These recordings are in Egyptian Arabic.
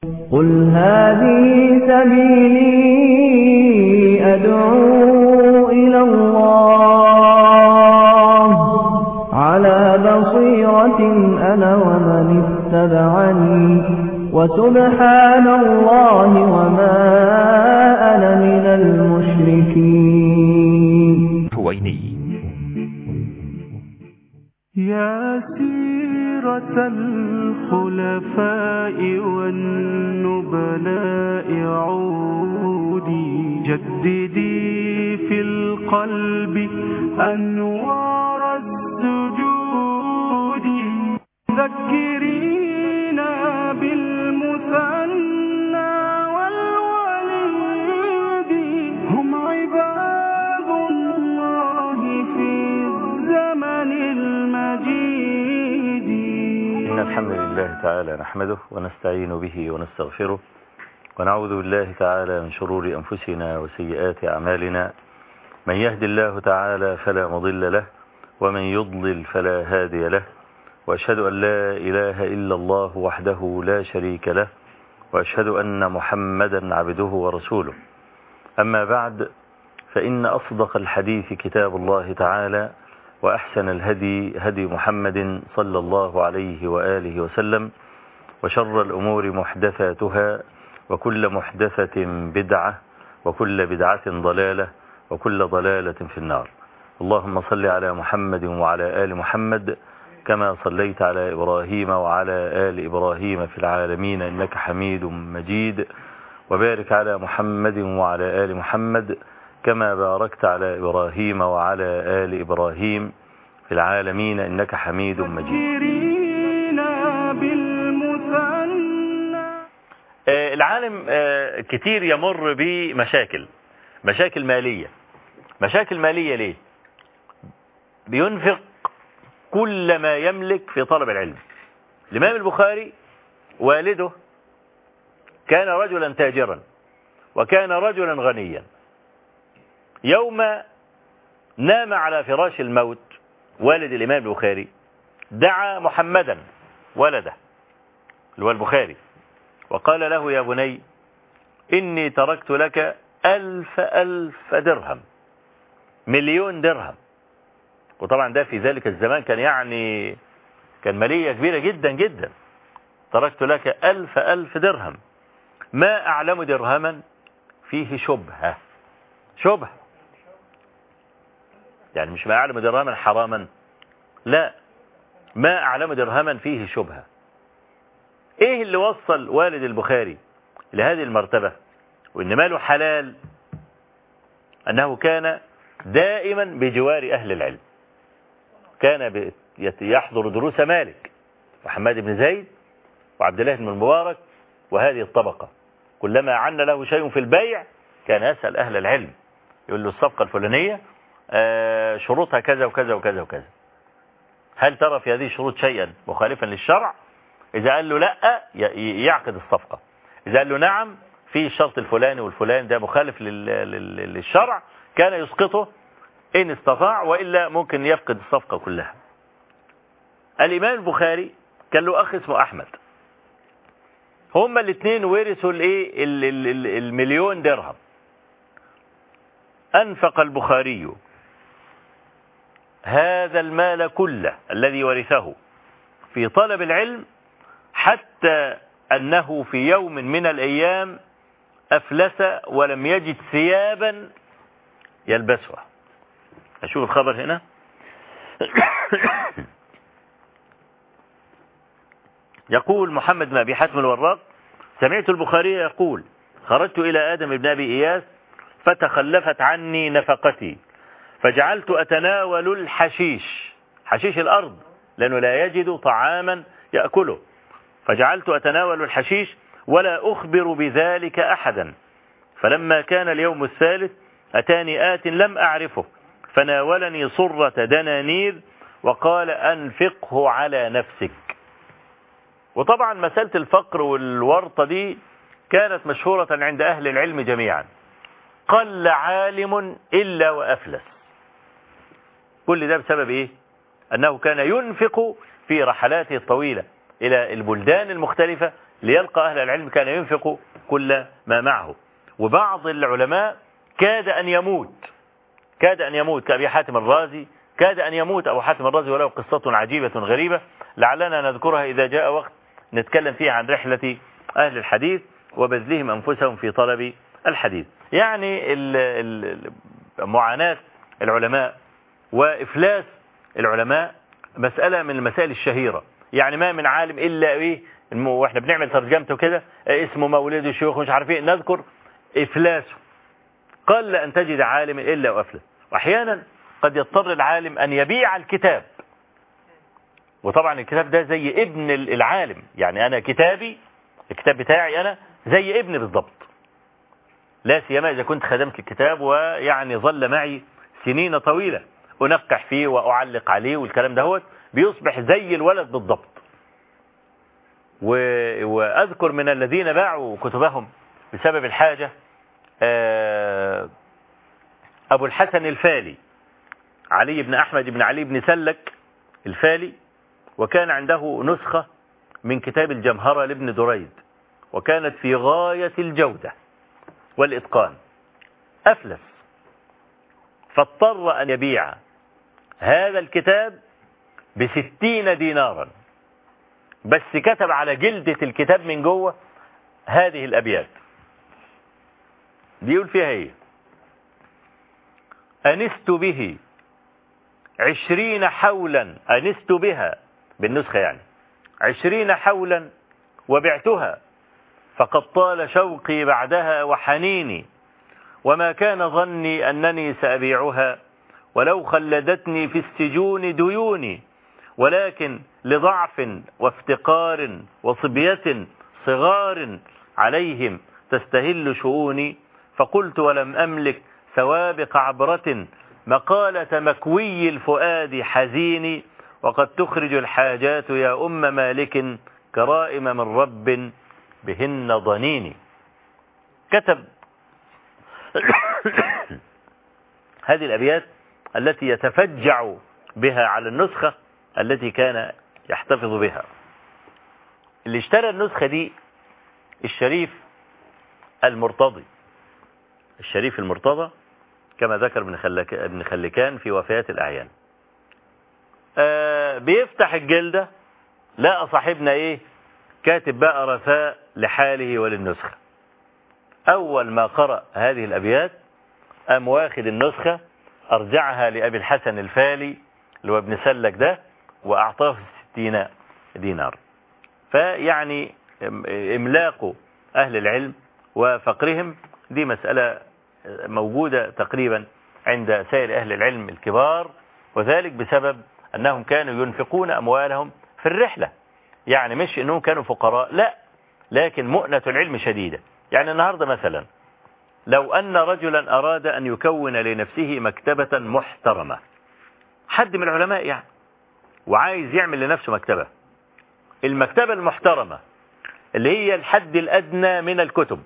قل هذه سبيلي أدعو إلى الله على بصيرة أنا ومن اتبعني وسبحان الله وما أنا من المشركين هويني يا سيرة الخلفاء والنبلاء عودي جددي في القلب أنوار السجود ذكرينا بالمثنى والوليد هم عباد الله في الزمن المجيد إن الحمد لله تعالى نحمده ونستعين به ونستغفره ونعوذ بالله تعالى من شرور أنفسنا وسيئات أعمالنا من يهد الله تعالى فلا مضل له ومن يضلل فلا هادي له وأشهد أن لا إله إلا الله وحده لا شريك له وأشهد أن محمدا عبده ورسوله أما بعد فإن أصدق الحديث كتاب الله تعالى وأحسن الهدي هدي محمد صلى الله عليه وآله وسلم وشر الأمور محدثاتها وكل محدثة بدعة وكل بدعة ضلالة وكل ضلالة في النار اللهم صل على محمد وعلى آل محمد كما صليت على إبراهيم وعلى آل إبراهيم في العالمين إنك حميد مجيد وبارك على محمد وعلى آل محمد كما باركت على إبراهيم وعلى آل إبراهيم في العالمين إنك حميد مجيد ذكرينا بالمثنى آه، العالم آه، كتير يمر بمشاكل مشاكل مالية مشاكل مالية ليه بينفق كل ما يملك في طلب العلم الإمام البخاري والده كان رجلا تاجرا وكان رجلا غنيا يوم نام على فراش الموت والد الإمام البخاري دعا محمدا ولده اللي هو البخاري وقال له يا بني إني تركت لك ألف ألف درهم مليون درهم وطبعا ده في ذلك الزمان كان يعني كان مالية كبيرة جدا جدا تركت لك ألف ألف درهم ما أعلم درهما فيه شبهة شبهة يعني مش ما أعلم درهما حراما لا ما أعلم درهما فيه شبهة إيه اللي وصل والد البخاري لهذه المرتبة وإن ماله حلال أنه كان دائما بجوار أهل العلم كان بي- يت- يحضر دروس مالك وحماد بن زيد وعبد الله بن المبارك وهذه الطبقة كلما عن له شيء في البيع كان يسأل أهل العلم يقول له الصفقة الفلانية آه، شروطها كذا وكذا وكذا وكذا هل ترى في هذه الشروط شيئا مخالفا للشرع إذا قال له لا ي- ي- يعقد الصفقة إذا قال له نعم في الشرط الفلاني والفلاني ده مخالف لل- لل- للشرع كان يسقطه إن استطاع وإلا ممكن يفقد الصفقة كلها الإمام البخاري كان له أخ اسمه أحمد هما الاثنين ورثوا الايه ال- ال- ال- المليون درهم أنفق البخاري هذا المال كله الذي ورثه في طلب العلم حتى أنه في يوم من الأيام أفلس ولم يجد ثيابا يلبسها أشوف الخبر هنا يقول محمد بن أبي حاتم الوراق سمعت البخاري يقول خرجت إلى آدم بن أبي إياس فتخلفت عني نفقتي فجعلت أتناول الحشيش حشيش الأرض لأنه لا يجد طعاما يأكله فجعلت أتناول الحشيش ولا أخبر بذلك أحدا فلما كان اليوم الثالث أتاني آت لم أعرفه فناولني صرة دنانير وقال أنفقه على نفسك وطبعا مسألة الفقر والورطة دي كانت مشهورة عند أهل العلم جميعا قل عالم إلا وأفلس كل ده بسبب إيه أنه كان ينفق في رحلاته الطويلة إلى البلدان المختلفة ليلقى أهل العلم كان ينفق كل ما معه وبعض العلماء كاد أن يموت كاد أن يموت كأبي حاتم الرازي كاد أن يموت أبو حاتم الرازي وله قصة عجيبة غريبة لعلنا نذكرها إذا جاء وقت نتكلم فيها عن رحلة أهل الحديث وبذلهم أنفسهم في طلب الحديث يعني ال- ال- معاناة العلماء وإفلاس العلماء مسألة من المسائل الشهيرة يعني ما من عالم إلا إيه الم- وإحنا بنعمل ترجمته كده اسمه مولد الشيوخ مش عارف إيه نذكر إفلاسه قل أن تجد عالم إلا وأفلس وأحيانا قد يضطر العالم أن يبيع الكتاب وطبعا الكتاب ده زي ابن العالم يعني أنا كتابي الكتاب بتاعي أنا زي ابن بالضبط لا سيما إذا كنت خدمت الكتاب ويعني ظل معي سنين طويلة أنقح فيه وأعلق عليه والكلام دهوت بيصبح زي الولد بالضبط و... وأذكر من الذين باعوا كتبهم بسبب الحاجة آه، أبو الحسن الفالي علي بن أحمد بن علي بن سلك الفالي وكان عنده نسخة من كتاب الجمهرة لابن دريد وكانت في غاية الجودة والإتقان أفلس فاضطر أن يبيع هذا الكتاب بستين دينارا بس كتب على جلدة الكتاب من جوه هذه الأبيات بيقول فيها ايه أنست به عشرين حولا أنست بها بالنسخة يعني عشرين حولا وبعتها فقد طال شوقي بعدها وحنيني وما كان ظني أنني سأبيعها ولو خلدتني في السجون ديوني ولكن لضعف وافتقار وصبية صغار عليهم تستهل شؤوني فقلت ولم أملك سوابق عبرة مقالة مكوي الفؤاد حزيني وقد تخرج الحاجات يا أم مالك كرائم من رب بهن ضنيني كتب هذه الأبيات التي يتفجع بها على النسخة التي كان يحتفظ بها اللي اشترى النسخة دي الشريف المرتضي الشريف المرتضى كما ذكر ابن خلك ابن خلكان في وفيات الأعيان آه بيفتح الجلدة لقى صاحبنا ايه كاتب بقى رثاء لحاله وللنسخة أول ما قرأ هذه الأبيات قام واخد النسخة أرجعها لأبي الحسن الفالي اللي هو ابن سلك ده وأعطاه ستين دينار فيعني إملاق أهل العلم وفقرهم دي مسألة موجودة تقريبا عند سائر أهل العلم الكبار وذلك بسبب أنهم كانوا ينفقون أموالهم في الرحلة يعني مش أنهم كانوا فقراء لا لكن مؤنة العلم شديدة يعني النهاردة مثلا لو أن رجلا أراد أن يكون لنفسه مكتبة محترمة حد من العلماء يعني وعايز يعمل لنفسه مكتبة المكتبة المحترمة اللي هي الحد الأدنى من الكتب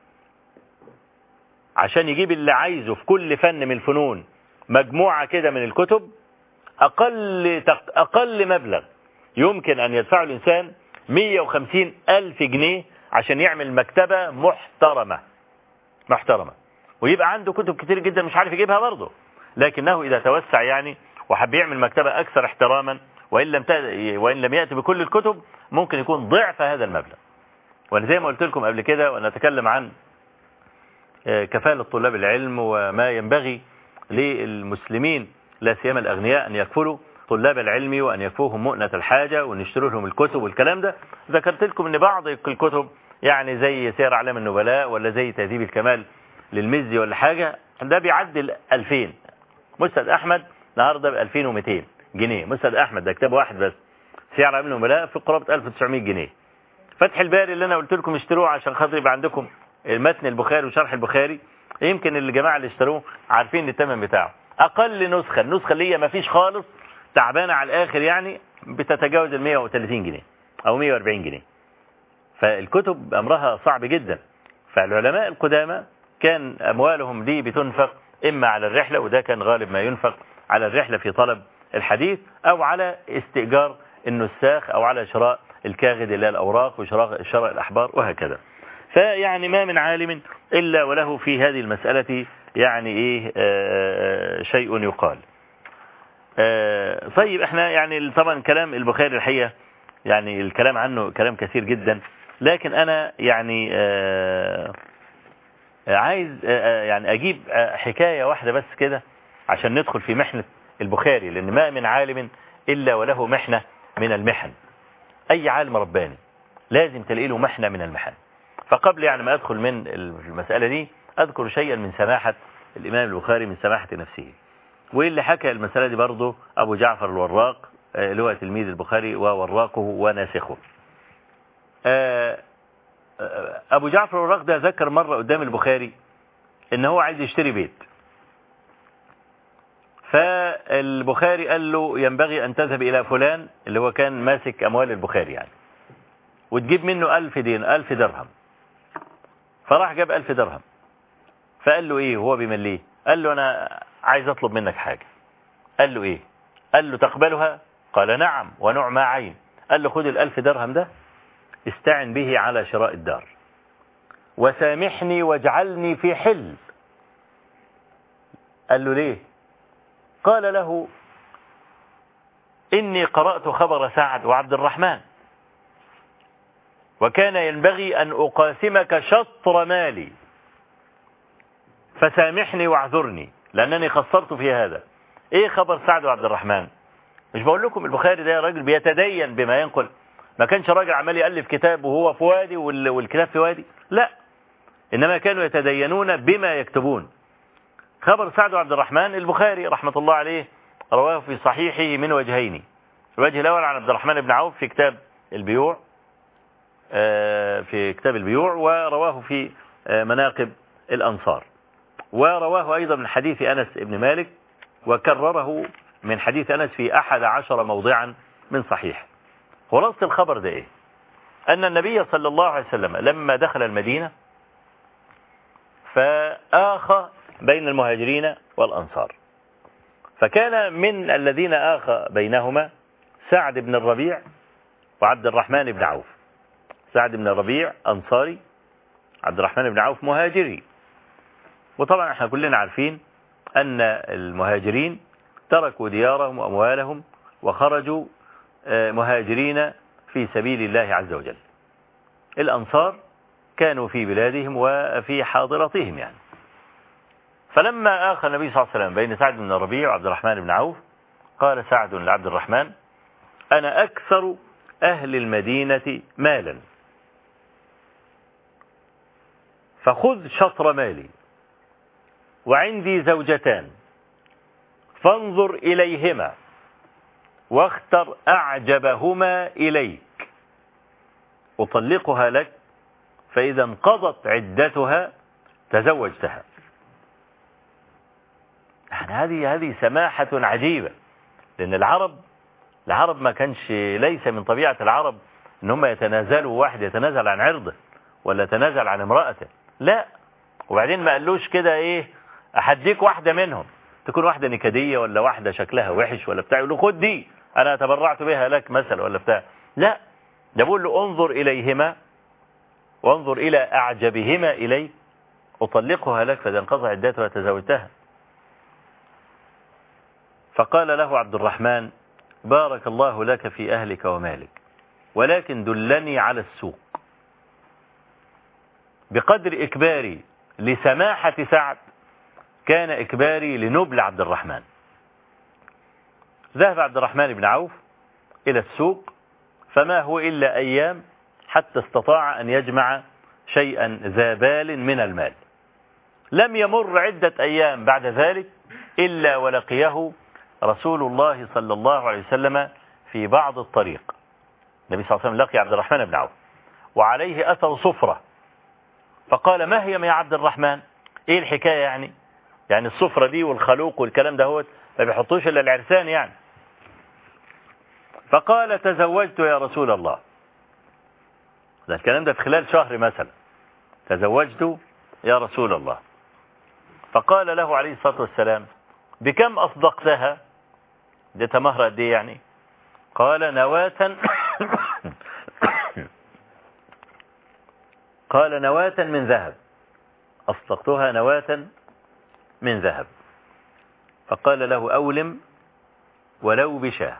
عشان يجيب اللي عايزه في كل فن من الفنون مجموعة كده من الكتب أقل, أقل مبلغ يمكن أن يدفعه الإنسان 150 ألف جنيه عشان يعمل مكتبة محترمة محترمة ويبقى عنده كتب كتير جدا مش عارف يجيبها برضه لكنه إذا توسع يعني وحب يعمل مكتبة أكثر احتراما وإن لم وإن لم يأتي بكل الكتب ممكن يكون ضعف هذا المبلغ وأنا زي ما قلت لكم قبل كده ونتكلم عن كفالة طلاب العلم وما ينبغي للمسلمين لا سيما الأغنياء أن يكفلوا طلاب العلم وأن يكفوهم مؤنة الحاجة وأن يشتروا لهم الكتب والكلام ده ذكرت لكم أن بعض الكتب يعني زي سير أعلام النبلاء ولا زي تهذيب الكمال للمزي ولا حاجة ده بيعدل 2000 مسند أحمد النهارده ب 2200 جنيه مسند أحمد ده كتاب واحد بس سير أعلام النبلاء في قرابة 1900 جنيه فتح الباري اللي أنا قلت لكم اشتروه عشان خاطر يبقى عندكم المتن البخاري وشرح البخاري يمكن الجماعة اللي اشتروه عارفين الثمن بتاعه أقل نسخة النسخة اللي هي ما فيش خالص تعبانة على الآخر يعني بتتجاوز ال 130 جنيه أو 140 جنيه فالكتب أمرها صعب جدا فالعلماء القدامى كان أموالهم دي بتنفق إما على الرحلة وده كان غالب ما ينفق على الرحلة في طلب الحديث أو على استئجار النساخ أو على شراء الكاغد اللي هي الأوراق وشراء الأحبار وهكذا فيعني ما من عالم إلا وله في هذه المسألة يعني إيه آه شيء يقال آه طيب احنا يعني طبعا كلام البخاري الحقيقة يعني الكلام عنه كلام كثير جدا لكن أنا يعني آه عايز يعني أجيب حكاية واحدة بس كده عشان ندخل في محنة البخاري لأن ما من عالم إلا وله محنة من المحن أي عالم رباني لازم تلاقي له محنة من المحن فقبل يعني ما أدخل من المسألة دي أذكر شيئا من سماحة الإمام البخاري من سماحة نفسه واللي حكى المسألة دي برضه أبو جعفر الوراق اللي هو تلميذ البخاري ووراقه وناسخه أبو جعفر الوراق ده ذكر مرة قدام البخاري إن هو عايز يشتري بيت فالبخاري قال له ينبغي أن تذهب إلى فلان اللي هو كان ماسك أموال البخاري يعني وتجيب منه ألف دين ألف درهم فراح جاب ألف درهم فقال له إيه هو بيمليه قال له أنا عايز أطلب منك حاجة قال له إيه قال له تقبلها قال نعم ونعم عين قال له خد الألف درهم ده استعن به على شراء الدار وسامحني واجعلني في حل قال له ليه قال له إني قرأت خبر سعد وعبد الرحمن وكان ينبغي أن أقاسمك شطر مالي فسامحني واعذرني لأنني خسرت في هذا إيه خبر سعد وعبد الرحمن مش بقول لكم البخاري ده راجل بيتدين بما ينقل ما كانش راجل عمال يألف كتاب وهو في وادي والكتاب في وادي لا إنما كانوا يتدينون بما يكتبون خبر سعد وعبد الرحمن البخاري رحمة الله عليه رواه في صحيحه من وجهين الوجه الأول عن عبد الرحمن بن عوف في كتاب البيوع في كتاب البيوع ورواه في مناقب الأنصار ورواه أيضا من حديث أنس بن مالك وكرره من حديث أنس في أحد عشر موضعا من صحيح خلاصة الخبر ده إيه أن النبي صلى الله عليه وسلم لما دخل المدينة فآخى بين المهاجرين والأنصار فكان من الذين آخى بينهما سعد بن الربيع وعبد الرحمن بن عوف سعد بن الربيع أنصاري عبد الرحمن بن عوف مهاجري وطبعا احنا كلنا عارفين أن المهاجرين تركوا ديارهم وأموالهم وخرجوا مهاجرين في سبيل الله عز وجل الأنصار كانوا في بلادهم وفي حاضرتهم يعني فلما آخى النبي صلى الله عليه وسلم بين سعد بن الربيع وعبد الرحمن بن عوف قال سعد لعبد الرحمن أنا أكثر أهل المدينة مالا فخذ شطر مالي وعندي زوجتان فانظر إليهما واختر أعجبهما إليك أطلقها لك فإذا انقضت عدتها تزوجتها يعني هذه هذه سماحة عجيبة لأن العرب العرب ما كانش ليس من طبيعة العرب ان هم يتنازلوا واحد يتنازل عن عرضه ولا يتنازل عن امرأته لا وبعدين ما قالوش كده ايه احديك واحدة منهم تكون واحدة نكدية ولا واحدة شكلها وحش ولا بتاع يقول له خد دي انا تبرعت بها لك مثلا ولا بتاع لا ده بقول له انظر اليهما وانظر الى اعجبهما الي اطلقها لك فاذا انقضى عدتها تزوجتها فقال له عبد الرحمن بارك الله لك في أهلك ومالك ولكن دلني على السوق بقدر إكباري لسماحة سعد كان إكباري لنبل عبد الرحمن ذهب عبد الرحمن بن عوف إلى السوق فما هو إلا أيام حتى استطاع أن يجمع شيئا ذا بال من المال لم يمر عدة أيام بعد ذلك إلا ولقيه رسول الله صلى الله عليه وسلم في بعض الطريق النبي صلى الله عليه وسلم لقي عبد الرحمن بن عوف وعليه أثر صفرة فقال ما هي يا عبد الرحمن ايه الحكاية يعني يعني الصفرة دي والخلوق والكلام ده هو ما بيحطوش الا العرسان يعني فقال تزوجت يا رسول الله ده الكلام ده في خلال شهر مثلا تزوجت يا رسول الله فقال له عليه الصلاة والسلام بكم أصدقتها اديتها مهر قد ايه يعني قال نواة قال نواة من ذهب أصدقتها نواة من ذهب فقال له أولم ولو بشاه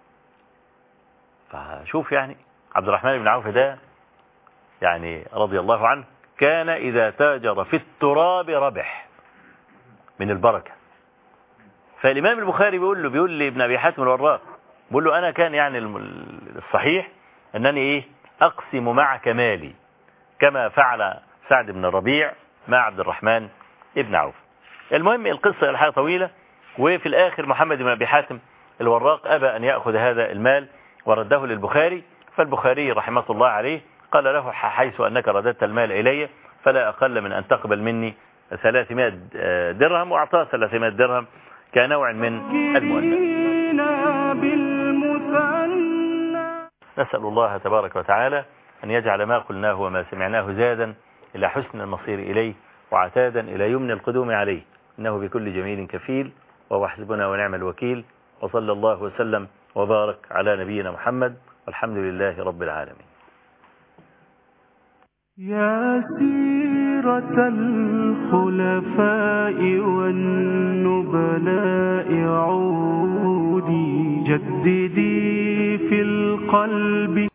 فشوف يعني عبد الرحمن بن عوف ده يعني رضي الله عنه كان إذا تاجر في التراب ربح من البركة فالإمام البخاري بيقول له بيقول لابن أبي حاتم الوراق بيقول له أنا كان يعني الم- الصحيح أنني إيه أقسم معك مالي كما فعل سعد بن الربيع مع عبد الرحمن ابن عوف المهم القصة الحقيقة طويلة وفي الآخر محمد بن أبي حاتم الوراق أبى أن يأخذ هذا المال ورده للبخاري فالبخاري رحمه الله عليه قال له حيث أنك رددت المال إلي فلا أقل من أن تقبل مني 300 درهم وأعطاه 300 درهم كنوع من المؤنث جئنا بالمثنى نسأل الله تبارك وتعالى أن يجعل ما قلناه وما سمعناه زادا إلى حسن المصير إليه وعتادا إلى يمن القدوم عليه إنه بكل جميل كفيل وهو حسبنا ونعم الوكيل وصلى الله وسلم وبارك على نبينا محمد والحمد لله رب العالمين يا سيرة الخلفاء والنبلاء عودي جددي في القلب